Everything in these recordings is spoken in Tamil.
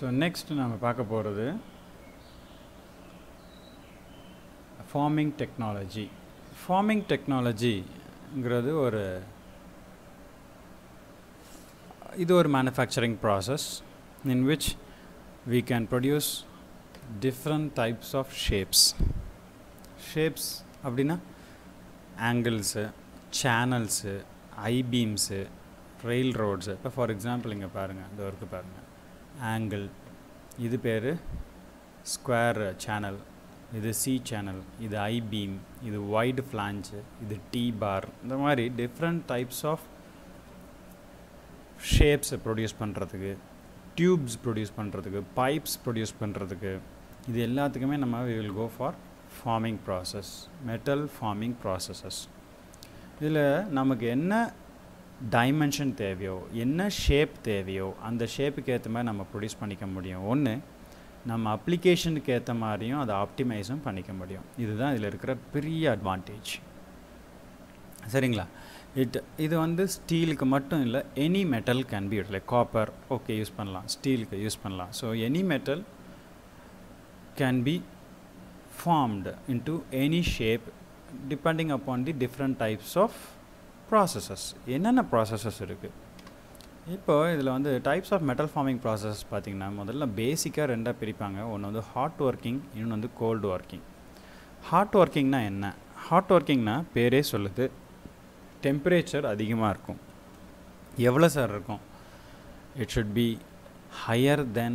ஸோ நெக்ஸ்ட் நம்ம பார்க்க போகிறது ஃபார்மிங் டெக்னாலஜி ஃபார்மிங் டெக்னாலஜிங்கிறது ஒரு இது ஒரு manufacturing process in which we can produce different types of shapes shapes அப்படின்னா angles channels I beams rail rods இப்போ ஃபார் எக்ஸாம்பிள் இங்கே பாருங்கள் இந்த ஒர்க்கு பாருங்கள் ஆங்கிள் இது பேர் ஸ்கொயர் சேனல் இது சி சேனல் இது ஐபீம் இது வைடு ஃப்ளான்ச்சு இது டி பார் இந்த மாதிரி டிஃப்ரெண்ட் டைப்ஸ் ஆஃப் ஷேப்ஸை ப்ரொடியூஸ் பண்ணுறதுக்கு டியூப்ஸ் ப்ரொடியூஸ் பண்ணுறதுக்கு பைப்ஸ் ப்ரொடியூஸ் பண்ணுறதுக்கு இது எல்லாத்துக்குமே நம்ம we will go for forming process metal forming processes இதில் நமக்கு என்ன டைமென்ஷன் தேவையோ என்ன ஷேப் தேவையோ அந்த ஷேப்புக்கு ஏற்ற மாதிரி நம்ம ப்ரொடியூஸ் பண்ணிக்க முடியும் ஒன்று நம்ம அப்ளிகேஷனுக்கு ஏற்ற மாதிரியும் அதை ஆப்டிமைஸும் பண்ணிக்க முடியும் இதுதான் இதில் இருக்கிற பெரிய அட்வான்டேஜ் சரிங்களா இட் இது வந்து ஸ்டீலுக்கு மட்டும் இல்லை any metal can be use like copper okay use பண்ணலாம் ஸ்டீலுக்கு யூஸ் பண்ணலாம் so any metal can be formed into any shape depending upon the different types of processes என்னென்ன ப்ராசஸஸ் இருக்குது இப்போ இதில் வந்து types of metal forming process பார்த்திங்கன்னா முதல்ல பேசிக்காக ரெண்டாக பிரிப்பாங்க ஒன்று வந்து ஹாட் ஒர்க்கிங் இன்னொன்று வந்து கோல்டு ஒர்க்கிங் ஹாட் ஒர்க்கிங்னா என்ன ஹாட் ஒர்க்கிங்னா பேரே சொல்லுது டெம்பரேச்சர் அதிகமாக இருக்கும் எவ்வளோ சார் இருக்கும் it should be higher than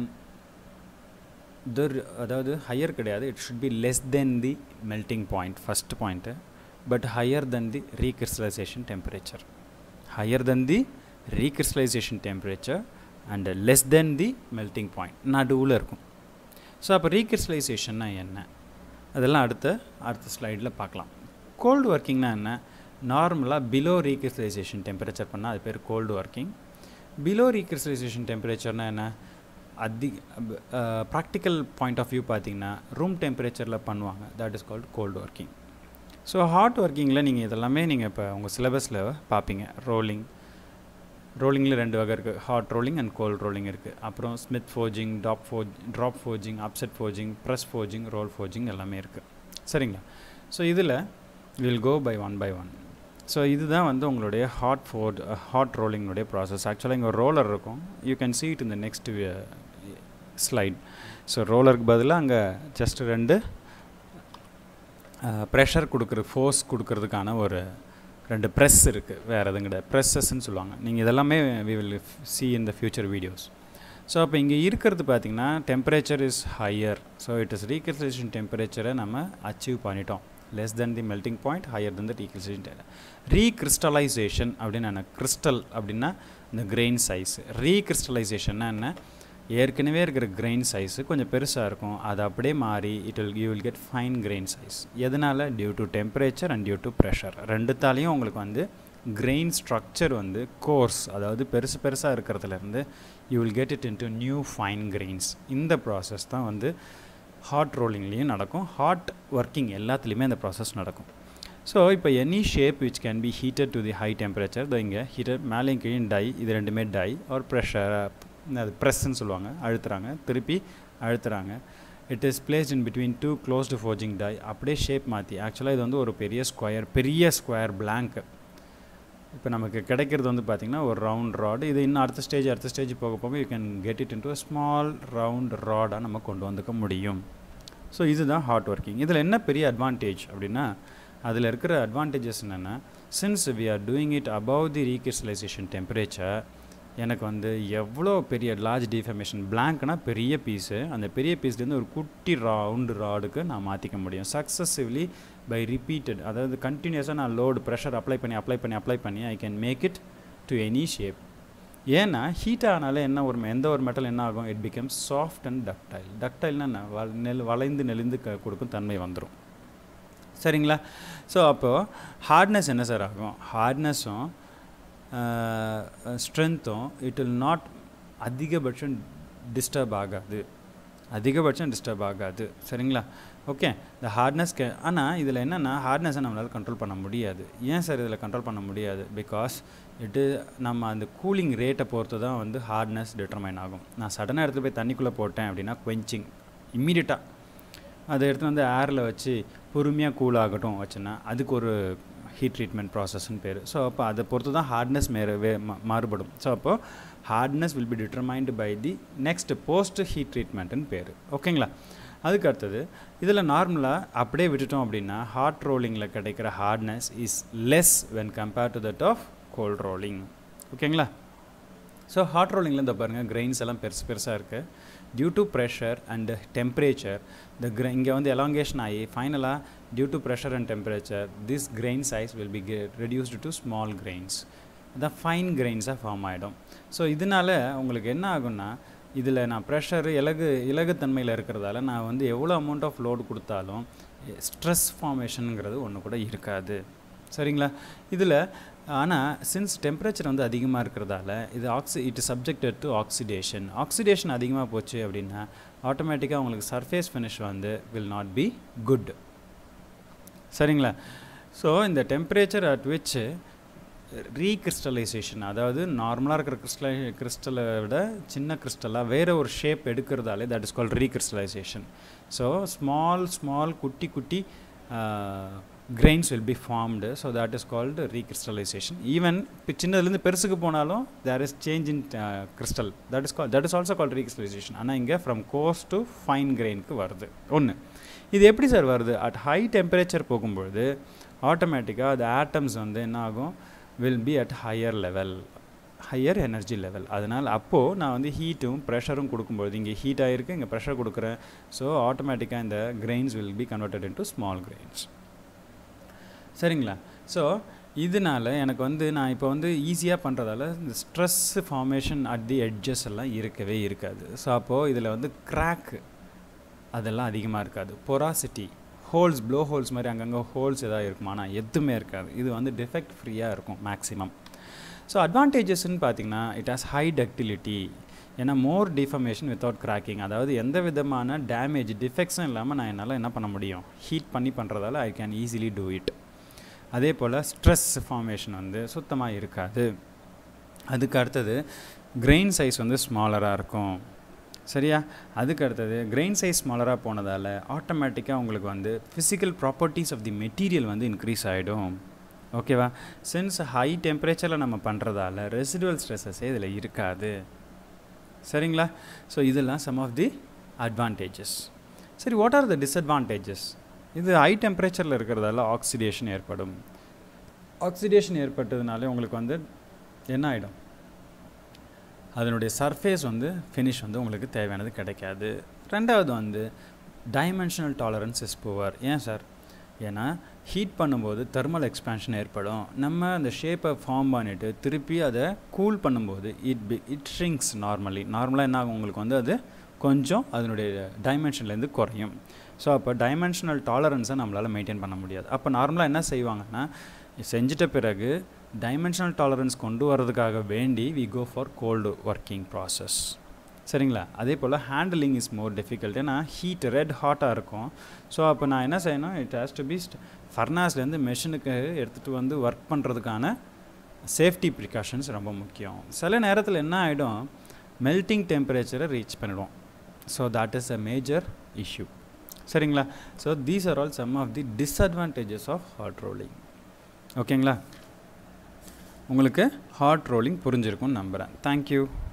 the அதாவது ஹையர் கிடையாது it should be less than the melting point first point but higher than the recrystallization temperature higher than the recrystallization temperature and less than the melting point நடுவில் இருக்கும் ஸோ அப்போ ரீக்ரிஸ்டலைசேஷன்னா என்ன அதெல்லாம் அடுத்த அடுத்த ஸ்லைடில் பார்க்கலாம் கோல்டு ஒர்க்கிங்னா என்ன நார்மலாக பிலோ ரீக்ரிஸ்டலைசேஷன் டெம்பரேச்சர் பண்ணால் அது பேர் கோல்டு ஒர்க்கிங் பிலோ ரீக்ரிஸ்டலைசேஷன் டெம்பரேச்சர்னால் என்ன அதி ப்ராக்டிக்கல் பாயிண்ட் ஆஃப் வியூ பார்த்தீங்கன்னா ரூம் டெம்பரேச்சரில் பண்ணுவாங்க that is called cold working so hot ஒர்க்கிங்கில் நீங்கள் இதெல்லாமே நீங்கள் இப்போ உங்கள் சிலபஸில் பார்ப்பீங்க ரோலிங் ரோலிங்கில் ரெண்டு வகை இருக்குது hot rolling and cold rolling இருக்குது அப்புறம் ஸ்மித் ஃபோஜிங் டாப் ஃபோ drop forging upset forging press forging roll forging எல்லாமே இருக்குது சரிங்களா ஸோ இதில் will go by one by one so இதுதான் வந்து உங்களுடைய ஹாட் ஃபோர்ட் ஹாட் ரோலிங்னுடைய ப்ராசஸ் ஆக்சுவலாக இங்கே ரோலர் இருக்கும் யூ கேன் சீ இட் இந்த நெக்ஸ்ட் ஸ்லைட் ஸோ ரோலருக்கு பதிலாக அங்கே ஜஸ்ட் ரெண்டு ப்ரெஷர் கொடுக்குற ஃபோர்ஸ் கொடுக்கறதுக்கான ஒரு ரெண்டு ப்ரெஸ் இருக்குது வேறு எதுவும் கிடையாது ப்ரெஸ்ஸஸ்ன்னு சொல்லுவாங்க நீங்கள் இதெல்லாமே we will see in the future videos so அப்போ இங்கே இருக்கிறது பார்த்திங்கன்னா temperature is higher so it is recrystallization டெம்பரேச்சரை நம்ம அச்சீவ் பண்ணிட்டோம் less than the melting point higher than the recrystallization recrystallization அப்படின்னு என்ன கிறிஸ்டல் அப்படின்னா இந்த கிரெயின் சைஸ் ரீக்ரிஸ்டலைசேஷன்னா என்ன ஏற்கனவே இருக்கிற கிரெயின் சைஸு கொஞ்சம் பெருசாக இருக்கும் அது அப்படியே மாறி it will you will get fine grain size எதனால் due to temperature and due to pressure ரெண்டுத்தாலையும் உங்களுக்கு வந்து கிரெயின் ஸ்ட்ரக்சர் வந்து கோர்ஸ் அதாவது பெருசு பெருசாக இருக்கிறதுலேருந்து you will get it into new fine grains இந்த ப்ராசஸ் தான் வந்து ஹாட் ரோலிங்லேயும் நடக்கும் ஹாட் ஒர்க்கிங் எல்லாத்துலேயுமே அந்த ப்ராசஸ் நடக்கும் ஸோ இப்போ any shape which can be heated to the high temperature இதோ இங்கே ஹீட்டர் மேலேயும் கீழே டை இது ரெண்டுமே டை ஒரு ப்ரெஷர் அது ப்ரெஸ்ன்னு சொல்லுவாங்க அழுத்துறாங்க திருப்பி அழுத்துறாங்க it is placed in between two closed forging die அப்படியே ஷேப் மாற்றி ஆக்சுவலாக இது வந்து ஒரு பெரிய ஸ்கொயர் பெரிய ஸ்கொயர் பிளாங்க் இப்போ நமக்கு கிடைக்கிறது வந்து பார்த்திங்கன்னா ஒரு ரவுண்ட் ராடு இது இன்னும் அடுத்த ஸ்டேஜ் அடுத்த ஸ்டேஜ் போக போக you can get it into small round ராடாக நம்ம கொண்டு வந்துக்க முடியும் ஸோ இதுதான் ஹார்ட் ஒர்க்கிங் இதில் என்ன பெரிய அட்வான்டேஜ் அப்படின்னா அதில் இருக்கிற அட்வான்டேஜஸ் என்னென்னா since we are doing it above the recrystallization temperature எனக்கு வந்து எவ்வளோ பெரிய லார்ஜ் டிஃபர்மேஷன் பிளாங்க்னா பெரிய பீஸு அந்த பெரிய பீஸ்லேருந்து ஒரு குட்டி ரவுண்டு ராடுக்கு நான் மாற்றிக்க முடியும் சக்ஸஸ்ஸிவ்லி பை ரிப்பீட்டட் அதாவது கண்டினியூஸாக நான் லோடு ப்ரெஷர் அப்ளை பண்ணி அப்ளை பண்ணி அப்ளை பண்ணி I can make it to any shape ஏன்னா ஹீட் ஆனாலே என்ன ஒரு எந்த ஒரு மெட்டல் என்ன ஆகும் it become soft and ductile டக்டைல்னா என்ன வ நெல் வளைந்து நெளிந்து க கொடுக்கும் தன்மை வந்துடும் சரிங்களா ஸோ அப்போது ஹார்ட்னஸ் என்ன சார் ஆகும் ஹார்ட்னஸும் ஸ்ட்ரென்த்தும் இட் வில் நாட் அதிகபட்சம் டிஸ்டர்ப் ஆகாது அதிகபட்சம் டிஸ்டர்ப் ஆகாது சரிங்களா ஓகே இந்த ஹார்ட்னஸ் கே ஆனால் இதில் என்னென்னா ஹார்ட்னஸை நம்மளால் கண்ட்ரோல் பண்ண முடியாது ஏன் சார் இதில் கண்ட்ரோல் பண்ண முடியாது பிகாஸ் இட்டு நம்ம அந்த கூலிங் ரேட்டை பொறுத்து தான் வந்து ஹார்ட்னஸ் டிட்டர்மைன் ஆகும் நான் சடனாக எடுத்துகிட்டு போய் தண்ணிக்குள்ளே போட்டேன் அப்படின்னா குவெஞ்சிங் இம்மீடியட்டாக அதை எடுத்து வந்து ஏரில் வச்சு பொறுமையாக கூல் ஆகட்டும் வச்சுன்னா அதுக்கு ஒரு ஹீட் ட்ரீட்மெண்ட் ப்ராசஸ்ன்னு பேர் ஸோ அப்போ அதை பொறுத்து தான் ஹார்ட்னஸ் மேறு வே மாறுபடும் ஸோ அப்போது hardness will be determined by the next post heat ட்ரீட்மெண்ட்டுன்னு பேர் ஓகேங்களா அதுக்கு அடுத்தது இதில் நார்மலாக அப்படியே விட்டுட்டோம் அப்படின்னா ஹாட் ரோலிங்கில் கிடைக்கிற hardness is less when compared to that of cold rolling ஓகேங்களா ஸோ ஹாட் ரோலிங்கில் இந்த பாருங்கள் கிரெயின்ஸ் எல்லாம் பெருசு பெருசாக இருக்குது due to pressure and temperature இந்த கிர இங்கே வந்து எலாங்கேஷன் ஆகி ஃபைனலாக due to pressure and temperature this grain size will be reduced to small grains the fine கிரெயின்ஸாக ஃபார்ம் ஆகிடும் ஸோ இதனால் உங்களுக்கு என்ன ஆகும்னா இதில் நான் ப்ரெஷர் இலகு இலகுத்தன்மையில் இருக்கிறதால நான் வந்து எவ்வளோ அமௌண்ட் ஆஃப் லோடு கொடுத்தாலும் ஸ்ட்ரெஸ் ஃபார்மேஷனுங்கிறது ஒன்று கூட இருக்காது சரிங்களா இதில் ஆனால் சின்ஸ் டெம்பரேச்சர் வந்து அதிகமாக இருக்கிறதால இது ஆக்சி it subjected to oxidation oxidation அதிகமாக போச்சு அப்படின்னா ஆட்டோமேட்டிக்காக உங்களுக்கு சர்ஃபேஸ் ஃபினிஷ் வந்து வில் நாட் பி குட் சரிங்களா ஸோ இந்த டெம்பரேச்சர் அட் விச் ரீகிறிஸ்டலைசேஷன் அதாவது நார்மலாக இருக்கிற கிறிஸ்டலை கிறிஸ்டலை விட சின்ன கிறிஸ்டலாக வேறு ஒரு ஷேப் எடுக்கிறதாலே that is call recrystallization so small small குட்டி குட்டி grains will be formed so that is called recrystallization even இப்போ சின்னதுலேருந்து பெருசுக்கு போனாலும் there is change in crystal that is call that is also call recrystallization ஆனால் இங்கே ஃப்ரம் கோர்ஸ் டு ஃபைன் கிரெயினுக்கு வருது ஒன்று இது எப்படி சார் வருது அட் ஹை டெம்பரேச்சர் போகும்பொழுது ஆட்டோமேட்டிக்காக அது ஆட்டம்ஸ் வந்து என்ன ஆகும் will be at higher level higher energy level அதனால் அப்போது நான் வந்து ஹீட்டும் ப்ரெஷரும் கொடுக்கும்பொழுது இங்கே ஹீட் ஆகிருக்கு இங்கே ப்ரெஷர் கொடுக்குறேன் ஸோ ஆட்டோமேட்டிக்காக இந்த grains will be converted into small grains சரிங்களா ஸோ இதனால் எனக்கு வந்து நான் இப்போ வந்து ஈஸியாக பண்ணுறதால இந்த stress formation at the edges எல்லாம் இருக்கவே இருக்காது ஸோ அப்போது இதில் வந்து கிராக் அதெல்லாம் அதிகமாக இருக்காது பொராசிட்டி ஹோல்ஸ் ப்ளோ ஹோல்ஸ் மாதிரி அங்கங்கே ஹோல்ஸ் எதாவது இருக்குமா ஆனால் எதுவுமே இருக்காது இது வந்து டிஃபெக்ட் ஃப்ரீயாக இருக்கும் மேக்ஸிமம் ஸோ அட்வான்டேஜஸ்ன்னு பார்த்தீங்கன்னா இட் ஹாஸ் ஹை டக்டிலிட்டி ஏன்னா மோர் டிஃபர்மேஷன் வித்தவுட் கிராக்கிங் அதாவது எந்த விதமான டேமேஜ் டிஃபெக்ட்ஸும் இல்லாமல் நான் என்னால் என்ன பண்ண முடியும் ஹீட் பண்ணி பண்ணுறதால I can easily do it அதே போல் ஸ்ட்ரெஸ் ஃபார்மேஷன் வந்து சுத்தமாக இருக்காது அதுக்கு அடுத்தது கிரெயின் சைஸ் வந்து ஸ்மாலராக இருக்கும் சரியா அதுக்கு அடுத்தது கிரெயின் சைஸ் ஸ்மாலராக போனதால் ஆட்டோமேட்டிக்காக உங்களுக்கு வந்து physical properties of the material வந்து இன்க்ரீஸ் ஆகிடும் ஓகேவா சின்ஸ் ஹை டெம்பரேச்சரில் நம்ம பண்ணுறதால ரெசிடுவல் ஸ்ட்ரெஸ்ஸஸே இதில் இருக்காது சரிங்களா ஸோ இதெல்லாம் சம் ஆஃப் தி அட்வான்டேஜஸ் சரி வாட் ஆர் த டிஸ்அட்வான்டேஜஸ் இது ஹை டெம்பரேச்சரில் இருக்கிறதால ஆக்சிடேஷன் ஏற்படும் ஆக்சிடேஷன் ஏற்பட்டதுனாலே உங்களுக்கு வந்து என்ன ஆகிடும் அதனுடைய சர்ஃபேஸ் வந்து ஃபினிஷ் வந்து உங்களுக்கு தேவையானது கிடைக்காது ரெண்டாவது வந்து டைமென்ஷனல் டாலரன்ஸ் இஸ் புவர் ஏன் சார் ஏன்னா ஹீட் பண்ணும்போது தெர்மல் எக்ஸ்பேன்ஷன் ஏற்படும் நம்ம அந்த ஷேப்பை ஃபார்ம் பண்ணிவிட்டு திருப்பி அதை கூல் பண்ணும்போது it be it shrinks normally நார்மலாக என்ன ஆகும் உங்களுக்கு வந்து அது கொஞ்சம் அதனுடைய டைமென்ஷன்லேருந்து குறையும் ஸோ அப்போ டைமென்ஷனல் டாலரன்ஸை நம்மளால் மெயின்டைன் பண்ண முடியாது அப்போ நார்மலாக என்ன செய்வாங்கன்னா செஞ்சிட்ட பிறகு டைமென்ஷனல் டாலரன்ஸ் கொண்டு வரதுக்காக வேண்டி we go for cold working process சரிங்களா அதே போல் ஹேண்டிலிங் இஸ் மோர் டிஃபிகல்ட் ஏன்னா ஹீட் ரெட் ஹாட்டாக இருக்கும் ஸோ அப்போ நான் என்ன செய்யணும் இட் ஹேஸ் டு பி ஃபர்னாஸ்லேருந்து மெஷினுக்கு எடுத்துகிட்டு வந்து ஒர்க் பண்ணுறதுக்கான சேஃப்டி ப்ரிகாஷன்ஸ் ரொம்ப முக்கியம் சில நேரத்தில் என்ன ஆகிடும் மெல்ட்டிங் டெம்பரேச்சரை ரீச் பண்ணிடும் so that is a major issue சரிங்களா so these are all some of the disadvantages of hot rolling ஓகேங்களா உங்களுக்கு ஹாட் ரோலிங் புரிஞ்சிருக்கும்னு நம்புகிறேன் தேங்க்யூ